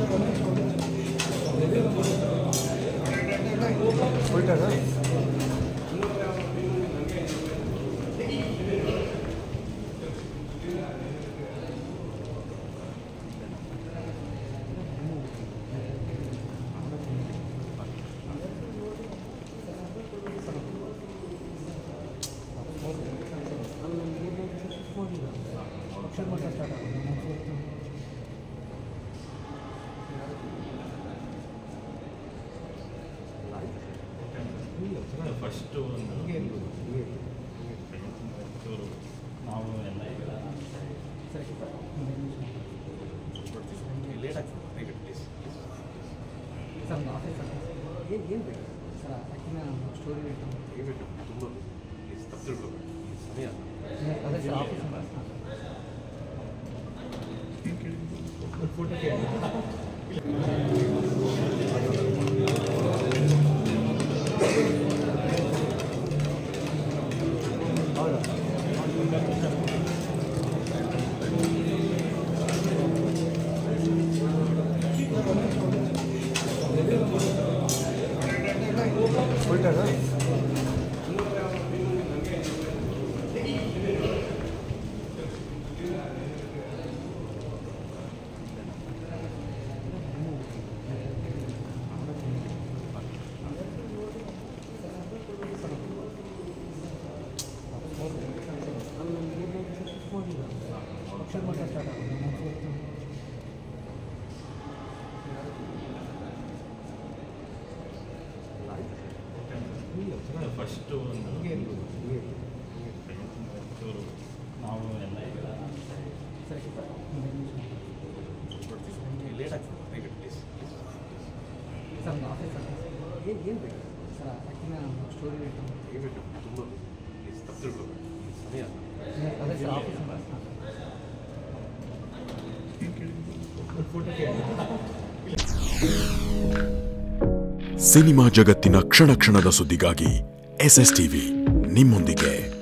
ಹೊರಟಾಗ ಫಸ್ಟು ಒಂದು ಚೂರು ನಾವು ಎಲ್ಲ ಈಗ ಲೇಟ್ ಆಗ್ತದೆ ದಯವಿಟ್ಟು ಪ್ಲೀಸ್ ಸರ್ ನಮ್ಮ ಆಫೀಸ್ ಏನು ಏನು ಬೇಕು ಸರ್ ಆ್ಯಕ್ಚುಲಿ ನಾನು ಸ್ಟೋರಿ ಬೇಕು ದಯವಿಟ್ಟು ತುಂಬ ಪ್ಲೀಸ್ ತಪ್ಪು ತಿಳ್ಕೊಬೇಡಿ ಸಮಯ ಅದೇ ಸರ್ ಆಫೀಸ್ ಫೋಟೋ ಕೇಳಿ ಹೌದಾ ಹೊರಟಾಗ ಅಕ್ಷರ ಮಟ್ಟ ಸ್ಟಾರ್ಟ್ ಆಗೋದು ಫಸ್ಟು ಒಂದು ಚೂರು ನಾವು ಎಲ್ಲ ಈಗ ಸರ್ ಲೇಟ್ ಆಗ್ತದೆ ದಯವಿಟ್ಟು ಪ್ಲೀಸ್ ಸರ್ ನಮ್ಮ ಆಫೀಸ್ ಏನು ಏನು ಬೇಕು ಸರ್ ಆ್ಯಕ್ಚುಲಿ ನಾನು ಸ್ಟೋರಿ ಬೇಕು ದಯವಿಟ್ಟು ತುಂಬ ಪ್ಲೀಸ್ ತಪ್ಪು ತಿಳ್ಕೊಬೇಡಿ ಸಮಯ ಅದೇ ಸರ್ ಆಫೀಸ್ ಫೋಟೋ ಕೇಳಿ ಸಿನಿಮಾ ಜಗತ್ತಿನ ಕ್ಷಣ ಕ್ಷಣದ ಸುದ್ದಿಗಾಗಿ ಎಸ್ ಎಸ್ ಟಿವಿ ನಿಮ್ಮೊಂದಿಗೆ